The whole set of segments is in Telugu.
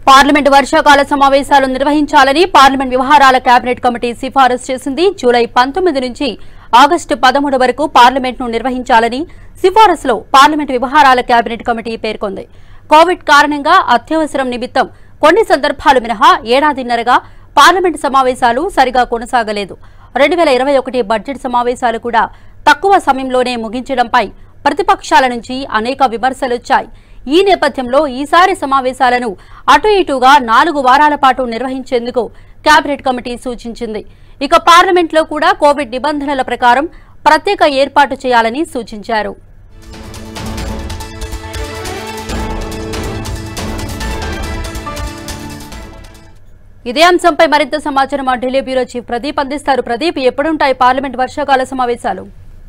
పార్లమెంట్ వర్షాకాల సమావేశాలు నిర్వహించాలని పార్లమెంట్ వ్యవహారాల కేబినెట్ కమిటీ సిఫారసు చేసింది జూలై పంతొమ్మిది నుంచి ఆగస్టు పదమూడు వరకు పార్లమెంట్ను నిర్వహించాలని సిఫారసులో పార్లమెంట్ వ్యవహారాల కేబినెట్ కమిటీ పేర్కొంది కోవిడ్ కారణంగా అత్యవసరం నిమిత్తం కొన్ని సందర్భాలు మినహా ఏడాదిన్నరగా పార్లమెంట్ సమావేశాలు సరిగా కొనసాగలేదు రెండు వేల ఇరవై ఒకటి బడ్జెట్ సమావేశాలు కూడా తక్కువ సమయంలోనే ముగించడంపై ప్రతిపక్షాల నుంచి అనేక విమర్శలొచ్చాయి ఈ నేపథ్యంలో ఈసారి సమావేశాలను అటు ఇటుగా నాలుగు వారాల పాటు నిర్వహించేందుకు కేబినెట్ కమిటీ సూచించింది ఇక పార్లమెంట్లో కూడా కోవిడ్ నిబంధనల ప్రకారం ప్రత్యేక ఏర్పాటు చేయాలని సూచించారు ఇదే అంశంపై మరింత సమాచారం మా ఢిల్లీ బ్యూరో చీఫ్ ప్రదీప్ అందిస్తారు ప్రదీప్ ఎప్పుడుంటాయి పార్లమెంట్ వర్షాకాల సమావేశాలు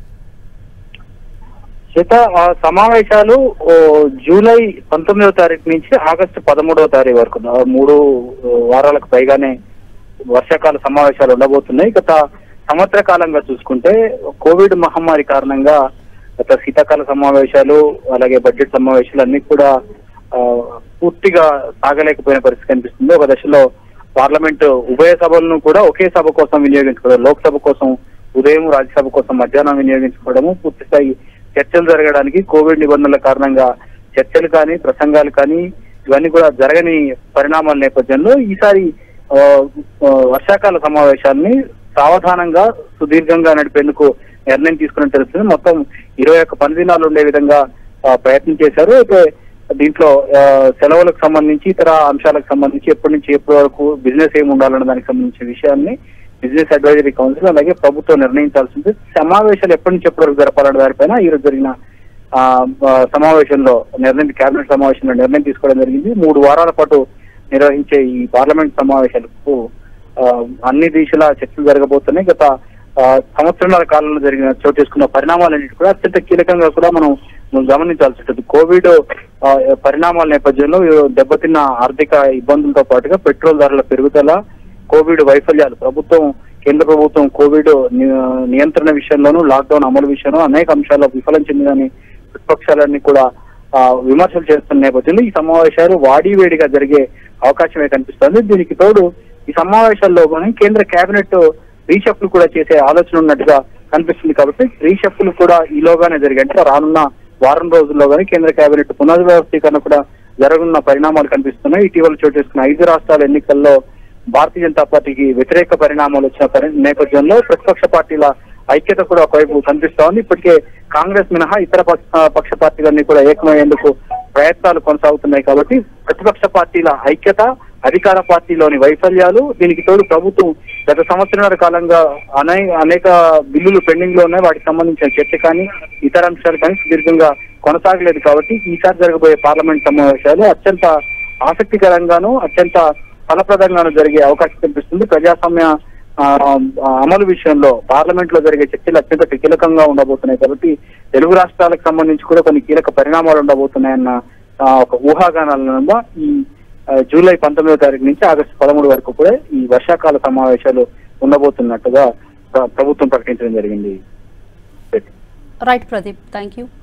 చేత ఆ సమావేశాలు ఓ, జూలై పంతొమ్మిదవ తారీఖు నుంచి ఆగస్టు పదమూడవ తారీఖు వరకు ఆ, మూడు ఓ, వారాలకు పైగానే వర్షాకాల సమావేశాలు ఉండబోతున్నాయి గత సంవత్సర కాలంగా చూసుకుంటే కోవిడ్ మహమ్మారి కారణంగా గత శీతాకాల సమావేశాలు అలాగే బడ్జెట్ సమావేశాలు అన్ని కూడా ఆ, పూర్తిగా సాగలేకపోయిన పరిస్థితి కనిపిస్తుంది ఒక దశలో పార్లమెంట్ ఉభయ సభలను కూడా ఒకే సభ కోసం వినియోగించుకోవడం లోక్సభ కోసం ఉదయం రాజ్యసభ కోసం మధ్యాహ్నం వినియోగించుకోవడము పూర్తి స్థాయి చర్చలు జరగడానికి కోవిడ్ నిబంధనల కారణంగా చర్చలు కానీ ప్రసంగాలు కానీ ఇవన్నీ కూడా జరగని పరిణామాల నేపథ్యంలో ఈసారి ఆ, ఆ, వర్షాకాల సమావేశాన్ని సావధానంగా సుదీర్ఘంగా నడిపేందుకు నిర్ణయం తీసుకున్నట్టు తెలుస్తుంది మొత్తం ఇరవై ఒక్క పని దినాలు ఉండే విధంగా ఆ, ప్రయత్నం చేశారు అయితే దీంట్లో ఆ, సెలవులకు సంబంధించి ఇతర అంశాలకు సంబంధించి ఎప్పటి నుంచి ఎప్పటి వరకు బిజినెస్ ఏమి ఉండాలన్న దానికి సంబంధించిన విషయాన్ని బిజినెస్ అడ్వైజరీ కౌన్సిల్ అలాగే ప్రభుత్వం నిర్ణయించాల్సి ఉంది సమావేశాలు ఎప్పటి నుంచి ఎప్పటి వరకు జరపాలన్న దానిపైన ఈ రోజు జరిగిన ఆ, ఆ, సమావేశంలో నిర్ణయం కేబినెట్ సమావేశంలో నిర్ణయం తీసుకోవడం జరిగింది మూడు వారాల పాటు నిర్వహించే ఈ పార్లమెంట్ సమావేశాలకు ఆ, అన్ని దిశలా చర్చలు జరగబోతున్నాయి గత ఆ, సంవత్సరాల కాలంలో జరిగిన చోటు చేసుకున్న పరిణామాలన్నిటి కూడా అత్యంత కీలకంగా కూడా మనం మనం గమనించాల్సి ఉంటుంది కోవిడ్ ఆ, పరిణామాల నేపథ్యంలో దెబ్బతిన్న ఆర్థిక ఇబ్బందులతో పాటుగా పెట్రోల్ ధరల పెరుగుదల కోవిడ్ వైఫల్యాలు ప్రభుత్వం కేంద్ర ప్రభుత్వం కోవిడ్ ని- నియంత్రణ విషయంలోనూ లాక్డౌన్ అమలు విషయంలో అనేక అంశాల్లో విఫలం చెందిందని ప్రతిపక్షాలన్నీ కూడా ఆ, విమర్శలు చేస్తున్న నేపథ్యంలో ఈ సమావేశాలు వాడివేడిగా జరిగే అవకాశమే కనిపిస్తోంది దీనికి తోడు ఈ సమావేశాల్లో కానీ కేంద్ర కేబినెట్ రీషఫ్లు కూడా చేసే ఆలోచన ఉన్నట్టుగా కనిపిస్తుంది కాబట్టి రీషఫ్లు కూడా ఈలోగానే జరిగాయి అంటే రానున్న వారం రోజుల్లో కానీ కేంద్ర కేబినెట్ పునర్వ్యవస్థీకరణ కూడా జరగనున్న పరిణామాలు కనిపిస్తున్నాయి ఇటీవల చోటు చేసుకున్న ఐదు రాష్ట్రాల ఎన్నికల్లో భారతీయ జనతా పార్టీకి వ్యతిరేక పరిణామాలు వచ్చిన పరి- నేపథ్యంలో ప్రతిపక్ష పార్టీల ఐక్యత కూడా ఒకవైపు కనిపిస్తా ఉంది ఇప్పటికే కాంగ్రెస్ మినహా ఇతర పక్ష- పక్ష పార్టీలన్నీ కూడా ఏకమయ్యేందుకు ప్రయత్నాలు కొనసాగుతున్నాయి కాబట్టి ప్రతిపక్ష పార్టీల ఐక్యత అధికార పార్టీలోని వైఫల్యాలు దీనికి తోడు ప్రభుత్వం గత సంవత్సరాల కాలంగా అనే అనేక బిల్లులు పెండింగ్ లో ఉన్నాయి వాటికి సంబంధించిన చర్చ కానీ ఇతర అంశాలు కానీ సుదీర్ఘంగా కొనసాగలేదు కాబట్టి ఈసారి జరగబోయే పార్లమెంట్ సమావేశాలు అత్యంత ఆసక్తికరంగాను అత్యంత ఫలప్రదంగాను జరిగే అవకాశం కనిపిస్తుంది ప్రజాస్వామ్య ఆ, ఆ, అమలు విషయంలో పార్లమెంట్ లో జరిగే చర్చలు అత్యంత కీలకంగా ఉండబోతున్నాయి కాబట్టి తెలుగు రాష్ట్రాలకు సంబంధించి కూడా కొన్ని కీలక పరిణామాలు ఉండబోతున్నాయన్న ఆ, ఒక ఊహాగానాల నడుమ ఈ ఆ, జూలై పంతొమ్మిదో తారీఖు నుంచి ఆగస్టు పదమూడు వరకు కూడా ఈ వర్షాకాల సమావేశాలు ఉండబోతున్నట్టుగా ప్ర- ప్రభుత్వం ప్రకటించడం జరిగింది రైట్ ప్రదీప్ థ్యాంక్ యూ